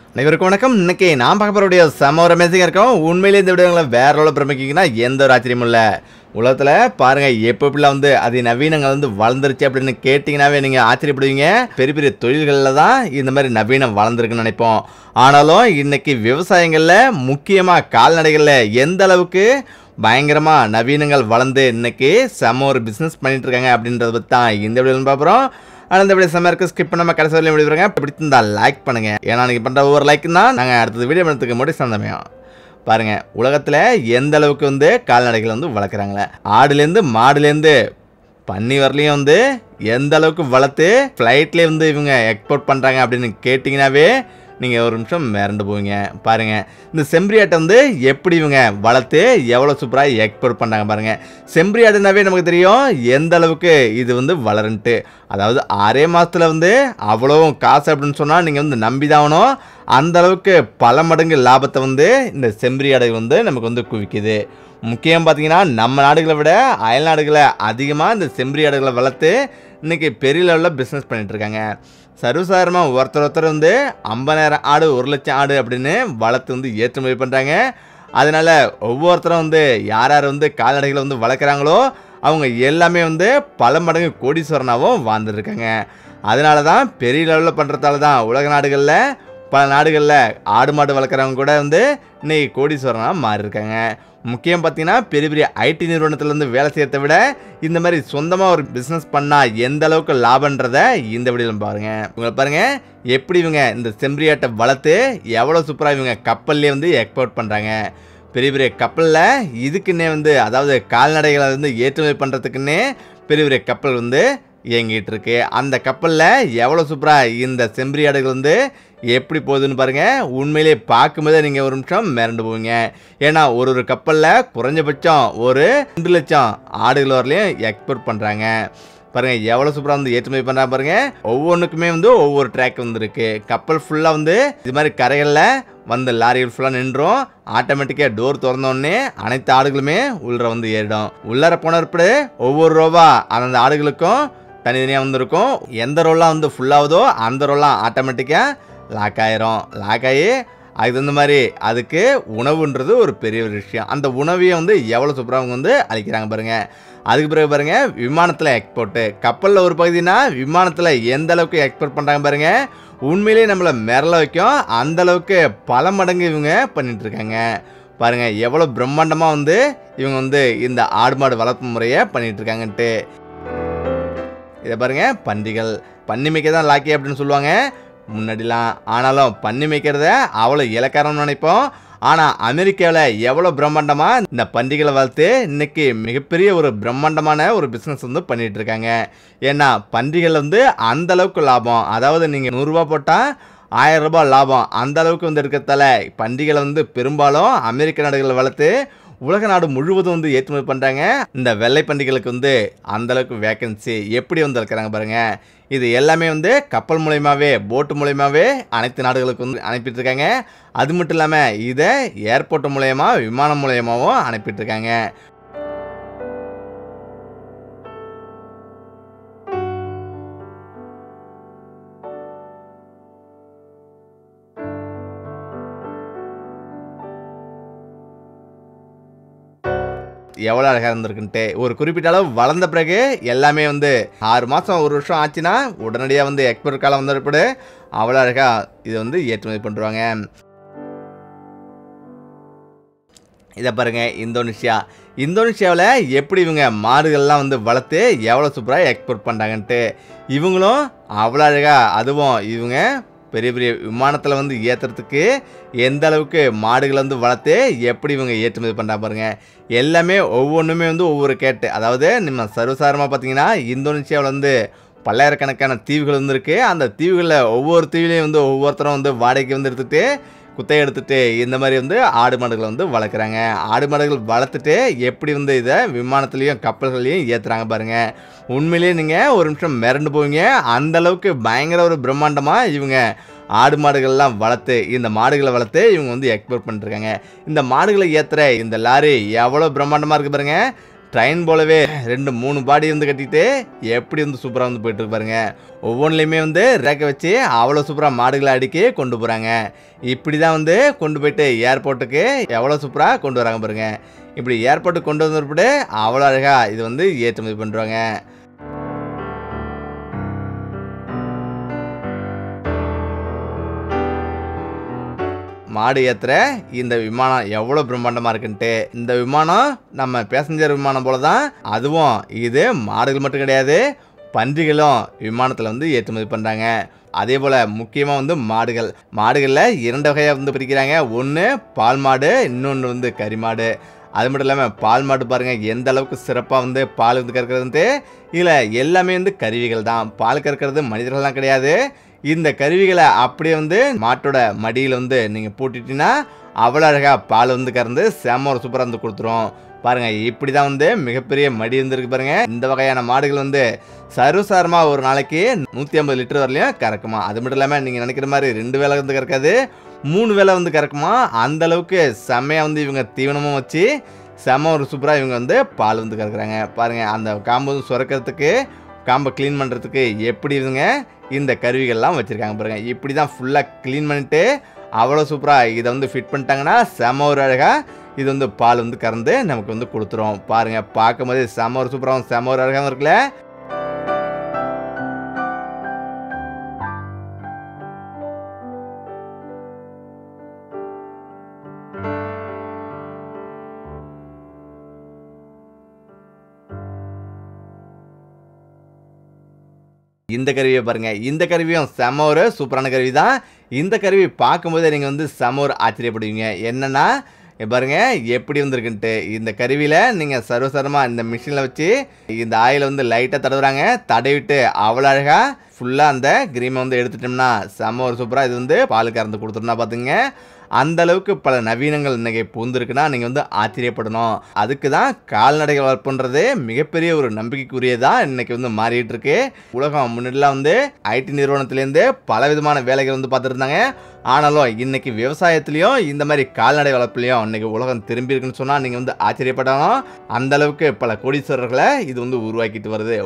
அனைவருக்கும் வணக்கம் இன்னைக்கு நான் பார்க்க போகிற வீடியோ செம ஒரு அமேசிங்காக இருக்கும் உண்மையிலே இந்த வீடியோங்களை வேற லெவலில் பிரமிக்கிங்கன்னா எந்த ஒரு ஆச்சரியமும் இல்லை உலகத்தில் பாருங்கள் எப்போ எப்படிலாம் வந்து அது நவீனங்கள் வந்து வளர்ந்துருச்சு அப்படின்னு கேட்டிங்கனாவே நீங்கள் ஆச்சரியப்படுவீங்க பெரிய பெரிய தொழில்களில் தான் இந்த மாதிரி நவீனம் வளர்ந்துருக்குன்னு நினைப்போம் ஆனாலும் இன்னைக்கு விவசாயங்களில் முக்கியமாக கால்நடைகளில் எந்த அளவுக்கு பயங்கரமாக நவீனங்கள் வளர்ந்து இன்னைக்கு செம ஒரு பிஸ்னஸ் பண்ணிட்டு இருக்காங்க அப்படின்றத பற்றி தான் இந்த வீடியோவில் பார்க்குறோம் ஆனால் இந்த வீடியோ செம்ம இருக்கு ஸ்கிப் பண்ணாம கடைசி வரையும் வீடியோ பாருங்க பிடிச்சிருந்தா லைக் பண்ணுங்க ஏன்னா நீங்கள் பண்ணுற ஒவ்வொரு லைக் தான் நாங்கள் அடுத்தது வீடியோ பண்ணுறதுக்கு முன்னாடி சந்தமையும் பாருங்க உலகத்தில் எந்த அளவுக்கு வந்து கால்நடைகள் வந்து வளர்க்குறாங்களே ஆடுலேருந்து மாடுலேருந்து பன்னி வரலையும் வந்து எந்த அளவுக்கு வளர்த்து ஃப்ளைட்லேயே வந்து இவங்க எக்ஸ்போர்ட் பண்ணுறாங்க அப்படின்னு கேட்டிங்கனாவே நீங்கள் ஒரு நிமிஷம் மிரண்டு போவீங்க பாருங்கள் இந்த செம்பரியாட்டை வந்து எப்படி இவங்க வளர்த்து எவ்வளோ சூப்பராக எக்ஸ்போர்ட் பண்ணுறாங்க பாருங்கள் செம்பரியாடுனாவே நமக்கு தெரியும் எந்த அளவுக்கு இது வந்து வளருன்ட்டு அதாவது ஆறே மாதத்தில் வந்து அவ்வளோ காசு அப்படின்னு சொன்னால் நீங்கள் வந்து நம்பி தான் ஆகணும் அந்த அளவுக்கு பல மடங்கு லாபத்தை வந்து இந்த செம்பரி ஆடை வந்து நமக்கு வந்து குவிக்குது முக்கியம் பார்த்தீங்கன்னா நம்ம நாடுகளை விட அயல் நாடுகளை அதிகமாக இந்த செம்பரி ஆடுகளை வளர்த்து இன்றைக்கி பெரிய லெவலில் பிஸ்னஸ் பண்ணிட்டு இருக்காங்க சர்வசாதாரணமாக ஒருத்தர் ஒருத்தர் வந்து ஐம்பதாயிரம் ஆடு ஒரு லட்சம் ஆடு அப்படின்னு வளர்த்து வந்து ஏற்றுமதி பண்ணுறாங்க அதனால் ஒவ்வொருத்தரும் வந்து யார் யார் வந்து கால்நடைகளை வந்து வளர்க்குறாங்களோ அவங்க எல்லாமே வந்து பல மடங்கு கோடீஸ்வரனாகவும் வாழ்ந்துருக்காங்க அதனால தான் பெரிய லெவலில் பண்ணுறதால தான் உலக நாடுகளில் பல நாடுகளில் ஆடு மாடு வளர்க்குறவங்க கூட வந்து இன்னைக்கு கோடீஸ்வரனாக மாறியிருக்காங்க முக்கியம் பார்த்தீங்கன்னா பெரிய பெரிய ஐடி நிறுவனத்துலேருந்து வேலை செய்யறதை விட இந்த மாதிரி சொந்தமாக ஒரு பிஸ்னஸ் பண்ணால் எந்த அளவுக்கு லாபன்றதை இந்த வீடியோவில் பாருங்க உங்களை பாருங்க எப்படி இவங்க இந்த செம்பரியாட்டை வளர்த்து எவ்வளோ சூப்பராக இவங்க கப்பல்லே வந்து எக்ஸ்போர்ட் பண்ணுறாங்க பெரிய பெரிய கப்பலில் இதுக்குன்னே வந்து அதாவது கால்நடைகளை வந்து ஏற்றுமதி பண்ணுறதுக்குன்னே பெரிய பெரிய கப்பல் வந்து இயங்கிட்டு இருக்கு அந்த கப்பலில் எவ்வளோ சூப்பராக இந்த செம்பரி ஆடுகள் வந்து எப்படி போகுதுன்னு பாருங்க உண்மையிலே பார்க்கும்போதே நீங்கள் ஒரு நிமிஷம் மிரண்டு போவீங்க ஏன்னா ஒரு ஒரு கப்பலில் குறைஞ்சபட்சம் ஒரு ரெண்டு லட்சம் ஆடுகள் வரலையும் எக்ஸ்போர்ட் பண்ணுறாங்க பாருங்க எவ்வளோ சூப்பராக வந்து ஏற்றுமதி பண்ணுறாங்க பாருங்க ஒவ்வொன்றுக்குமே வந்து ஒவ்வொரு ட்ராக் வந்துருக்கு கப்பல் ஃபுல்லாக வந்து இது மாதிரி கரைகளில் வந்து லாரிகள் ஃபுல்லாக நின்றும் ஆட்டோமேட்டிக்காக டோர் திறந்தோடனே அனைத்து ஆடுகளுமே உள்ளர வந்து ஏறிடும் உள்ளர போன பிறகு ஒவ்வொரு ரோவா அந்தந்த ஆடுகளுக்கும் தனித்தனியாக வந்திருக்கும் எந்த ரோலாம் வந்து ஃபுல்லாகுதோ அந்த ரோலாம் ஆட்டோமேட்டிக்காக லாக் ஆயிரும் லாக் ஆகி அதுக்கு தகுந்த மாதிரி அதுக்கு உணவுன்றது ஒரு பெரிய ஒரு விஷயம் அந்த உணவையை வந்து எவ்வளோ சூப்பராக அவங்க வந்து அளிக்கிறாங்க பாருங்க அதுக்கு பிறகு பாருங்க விமானத்தில் எக்ஸ்போர்ட்டு கப்பலில் ஒரு பகுதினா விமானத்தில் எந்த அளவுக்கு எக்ஸ்போர்ட் பண்ணுறாங்க பாருங்க உண்மையிலேயே நம்மளை மிரள வைக்கும் அந்த அளவுக்கு பல மடங்கு இவங்க பண்ணிட்டு இருக்காங்க பாருங்க எவ்வளோ பிரம்மாண்டமாக வந்து இவங்க வந்து இந்த ஆடு மாடு வளர்ப்பு முறையை பண்ணிட்டு இருக்காங்கன்ட்டு இதை பாருங்க பன்றிகள் பன்னி மேய்க்க தான் லாக்கி அப்படின்னு சொல்லுவாங்க முன்னாடிலாம் ஆனாலும் பன்னி மேய்க்கிறத அவ்வளோ இலக்காரம்னு நினைப்போம் ஆனால் அமெரிக்காவில் எவ்வளோ பிரம்மாண்டமாக இந்த பன்றிகளை வளர்த்து இன்னைக்கு மிகப்பெரிய ஒரு பிரம்மாண்டமான ஒரு பிஸ்னஸ் வந்து பண்ணிட்டு இருக்காங்க ஏன்னா பன்றிகள் வந்து அந்த அளவுக்கு லாபம் அதாவது நீங்கள் நூறுரூவா போட்டால் ஆயிரம் ரூபாய் லாபம் அந்த அளவுக்கு வந்து இருக்கிறதால பன்றிகளை வந்து பெரும்பாலும் அமெரிக்க நாடுகளில் வளர்த்து உலக நாடு முழுவதும் வந்து ஏற்றுமதி பண்ணுறாங்க இந்த வெள்ளை பண்டிகைகளுக்கு வந்து அந்த அளவுக்கு வேக்கன்சி எப்படி வந்து இருக்கிறாங்க பாருங்க இது எல்லாமே வந்து கப்பல் மூலயமாவே போட்டு மூலயமாவே அனைத்து நாடுகளுக்கு வந்து அனுப்பிட்டு இருக்காங்க அது மட்டும் இல்லாமல் இதை ஏர்போர்ட் மூலயமா விமானம் மூலயமாவும் அனுப்பிட்டு இருக்காங்க எவ்வளோ அழகாக இருந்திருக்குன்ட்டு ஒரு குறிப்பிட்ட அளவு வளர்ந்த பிறகு எல்லாமே வந்து ஆறு மாதம் ஒரு வருஷம் ஆச்சுன்னா உடனடியாக வந்து எக்ஸ்போர்ட் காலம் வந்தப்படு அவ்வளோ அழகாக இது வந்து ஏற்றுமதி பண்ணுறாங்க இதை பாருங்க இந்தோனேஷியா இந்தோனேஷியாவில் எப்படி இவங்க மாடுகள்லாம் வந்து வளர்த்து எவ்வளோ சூப்பராக எக்ஸ்போர்ட் பண்ணுறாங்கன்ட்டு இவங்களும் அவ்வளோ அழகாக அதுவும் இவங்க பெரிய பெரிய விமானத்தில் வந்து ஏற்றுறதுக்கு எந்த அளவுக்கு மாடுகளை வந்து வளர்த்து எப்படி இவங்க ஏற்றுமதி பண்ணுறா பாருங்க எல்லாமே ஒவ்வொன்றுமே வந்து ஒவ்வொரு கேட்டு அதாவது நம்ம சர்வசாரமாக பார்த்தீங்கன்னா இந்தோனேஷியாவில் வந்து பல்லாயிரக்கணக்கான தீவுகள் வந்து இருக்குது அந்த தீவுகளில் ஒவ்வொரு தீவுலையும் வந்து ஒவ்வொருத்தரும் வந்து வாடகைக்கு வந்து எடுத்துகிட்டு குத்தையை எடுத்துட்டு இந்த மாதிரி வந்து ஆடு மாடுகளை வந்து வளர்க்குறாங்க ஆடு மாடுகள் வளர்த்துட்டு எப்படி வந்து இதை விமானத்துலேயும் கப்பல்கள்லையும் ஏற்றுறாங்க பாருங்க உண்மையிலேயே நீங்கள் ஒரு நிமிஷம் மிரண்டு போவீங்க அந்த அளவுக்கு பயங்கர ஒரு பிரம்மாண்டமாக இவங்க ஆடு மாடுகள்லாம் வளர்த்து இந்த மாடுகளை வளர்த்து இவங்க வந்து எக்ஸ்போர்ட் பண்ணிருக்காங்க இந்த மாடுகளை ஏற்றுற இந்த லாரி எவ்வளோ பிரம்மாண்டமாக இருக்குது பாருங்க ட்ரெயின் போலவே ரெண்டு மூணு பாடி வந்து கட்டிட்டு எப்படி வந்து சூப்பராக வந்து போயிட்டு இருக்கு பாருங்க ஒவ்வொன்றுலையுமே வந்து ரேக்க வச்சு அவ்வளோ சூப்பராக மாடுகளை அடுக்கி கொண்டு போகிறாங்க இப்படி தான் வந்து கொண்டு போயிட்டு ஏர்போர்ட்டுக்கு எவ்வளோ சூப்பராக கொண்டு வராங்க பாருங்க இப்படி ஏர்போர்ட்டுக்கு கொண்டு வந்தப்பட்டு அவ்வளோ அழகாக இது வந்து ஏற்றுமதி பண்ணுறாங்க மாடு ஏத்துற இந்த விமானம் எவ்வளோ பிரம்மாண்டமாக இருக்குன்ட்டு இந்த விமானம் நம்ம பேசஞ்சர் விமானம் போல தான் அதுவும் இது மாடுகள் மட்டும் கிடையாது பன்றிகளும் விமானத்தில் வந்து ஏற்றுமதி பண்ணுறாங்க அதே போல் முக்கியமாக வந்து மாடுகள் மாடுகளில் இரண்டு வகையாக வந்து பிரிக்கிறாங்க ஒன்று பால் மாடு இன்னொன்று வந்து கறி மாடு அது மட்டும் இல்லாமல் பால் மாடு பாருங்கள் எந்த அளவுக்கு சிறப்பாக வந்து பால் வந்து கறக்கிறதுன்ட்டு இதில் எல்லாமே வந்து கருவிகள் தான் பால் கறக்கிறது மனிதர்கள்லாம் கிடையாது இந்த கருவிகளை அப்படியே வந்து மாட்டோட மடியில் வந்து நீங்கள் பூட்டிட்டீங்கன்னா அவ்வளோ அழகாக பால் வந்து கறந்து செம ஒரு சூப்பராக வந்து கொடுத்துரும் பாருங்க இப்படி தான் வந்து மிகப்பெரிய மடி இருந்திருக்கு பாருங்க இந்த வகையான மாடுகள் வந்து சர்வசாரமாக ஒரு நாளைக்கு நூற்றி ஐம்பது லிட்டர் வரலையும் கறக்குமா அது மட்டும் இல்லாமல் நீங்கள் நினைக்கிற மாதிரி ரெண்டு வேலை வந்து கறக்காது மூணு வேலை வந்து கறக்குமா அந்த அளவுக்கு செம்மையாக வந்து இவங்க தீவனமும் வச்சு செம ஒரு சூப்பராக இவங்க வந்து பால் வந்து கறக்குறாங்க பாருங்க அந்த காம்பு வந்து சுரக்கிறதுக்கு காம்பை க்ளீன் பண்ணுறதுக்கு எப்படி இவங்க இந்த கருவிகள்லாம் வச்சுருக்காங்க பாருங்க இப்படி தான் ஃபுல்லாக க்ளீன் பண்ணிட்டு அவ்வளோ சூப்பராக இதை வந்து ஃபிட் பண்ணிட்டாங்கன்னா செம ஒரு அழகாக இது வந்து பால் வந்து கறந்து நமக்கு வந்து கொடுத்துரும் பாருங்க பார்க்கும்போது செம ஒரு சூப்பராகவும் செம ஒரு அழகாகவும் இருக்குல்ல இந்த கருவியை பாருங்க இந்த கருவியும் செம ஒரு சூப்பரான கருவி தான் இந்த கருவி பார்க்கும்போதே நீங்கள் வந்து செம ஒரு ஆச்சரியப்படுவீங்க என்னன்னா இங்க பாருங்க எப்படி வந்திருக்குன்ட்டு இந்த கருவியில் நீங்கள் சர்வசரமாக இந்த மிஷினில் வச்சு இந்த ஆயிலை வந்து லைட்டாக தடவுறாங்க தடவிட்டு அவ்வளோ அழகாக ஃபுல்லாக அந்த கிரீமை வந்து எடுத்துட்டோம்னா செம ஒரு சூப்பராக இது வந்து பால் கறந்து கொடுத்துருந்தா பார்த்துங்க அந்த அளவுக்கு பல நவீனங்கள் இன்னைக்கு புகுந்திருக்குன்னா நீங்கள் வந்து ஆச்சரியப்படணும் அதுக்கு தான் கால்நடைகள் வளர்ப்புன்றது மிகப்பெரிய ஒரு நம்பிக்கைக்குரியதா இன்னைக்கு வந்து மாறிட்டு இருக்கு உலகம் முன்னாடிலாம் வந்து ஐடி நிறுவனத்திலேருந்து பல விதமான வேலைகள் வந்து பார்த்துருந்தாங்க ஆனாலும் இன்னைக்கு விவசாயத்துலேயும் இந்த மாதிரி கால்நடை வளர்ப்புலையும் இன்னைக்கு உலகம் திரும்பி இருக்குன்னு சொன்னால் நீங்கள் வந்து ஆச்சரியப்படணும் அந்த அளவுக்கு பல கோடீஸ்வரர்களை இது வந்து உருவாக்கிட்டு வருது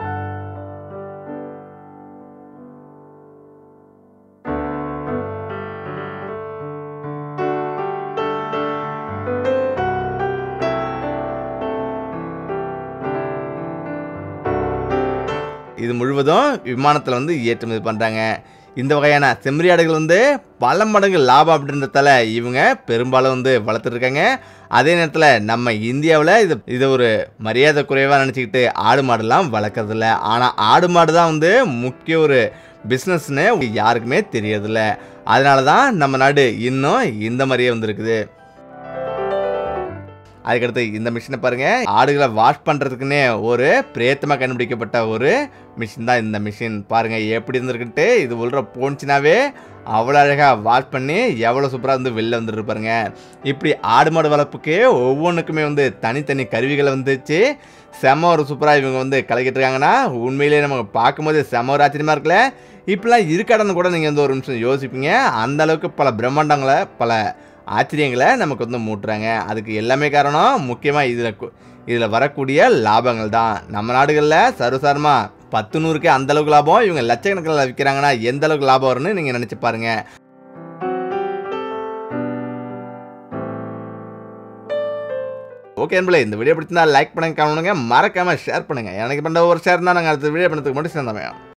இது முழுவதும் விமானத்தில் வந்து ஏற்றுமதி பண்ணுறாங்க இந்த வகையான செம்மறியாடுகள் வந்து பல மடங்கு லாபம் அப்படின்றதால இவங்க பெரும்பாலும் வந்து வளர்த்துட்ருக்காங்க அதே நேரத்தில் நம்ம இந்தியாவில் இது இதை ஒரு மரியாதை குறைவாக நினச்சிக்கிட்டு ஆடு மாடுலாம் வளர்க்குறதில்ல ஆனால் ஆடு மாடு தான் வந்து முக்கிய ஒரு பிஸ்னஸ்னு யாருக்குமே தெரியறதில்ல அதனால தான் நம்ம நாடு இன்னும் இந்த மாதிரியே வந்துருக்குது அதுக்கடுத்து இந்த மிஷினை பாருங்க ஆடுகளை வாஷ் பண்ணுறதுக்குன்னே ஒரு பிரேத்தமாக கண்டுபிடிக்கப்பட்ட ஒரு மிஷின் தான் இந்த மிஷின் பாருங்க எப்படி இருந்திருக்குன்ட்டு இது உள்ள போணுச்சுனாவே அவ்வளோ அழகாக வாஷ் பண்ணி எவ்வளோ சூப்பராக வந்து வெளில வந்துட்டு பாருங்க இப்படி ஆடு மாடு வளர்ப்புக்கு ஒவ்வொன்றுக்குமே வந்து தனித்தனி கருவிகளை வந்துச்சு செம ஒரு சூப்பராக இவங்க வந்து கலக்கிட்டு இருக்காங்கன்னா உண்மையிலேயே நமக்கு பார்க்கும்போது செம ஒரு ஆச்சரியமாக இருக்குல்ல இப்படிலாம் இருக்காடன்னு கூட நீங்கள் வந்து ஒரு நிமிஷம் யோசிப்பீங்க அந்த அளவுக்கு பல பிரம்மாண்டங்களை பல ஆச்சரியங்களை நமக்கு வந்து மூட்டுறாங்க அதுக்கு எல்லாமே காரணம் முக்கியமாக இதில் இதில் வரக்கூடிய லாபங்கள் தான் நம்ம நாடுகளில் சர்வசாரமாக பத்து நூறுக்கே அந்த அளவுக்கு லாபம் இவங்க லட்சக்கணக்கில் விற்கிறாங்கன்னா எந்த அளவுக்கு லாபம் வரும்னு நீங்கள் நினச்சி பாருங்க ஓகே என்பல இந்த வீடியோ பிடிச்சிருந்தா லைக் பண்ணுங்க கமெண்ட் பண்ணுங்க மறக்காம ஷேர் பண்ணுங்க எனக்கு பண்ண ஒரு ஷேர் தான் நாங்கள் அடுத்த வீடியோ பண்ணதுக்கு மட்டும் சேர்ந்தோம்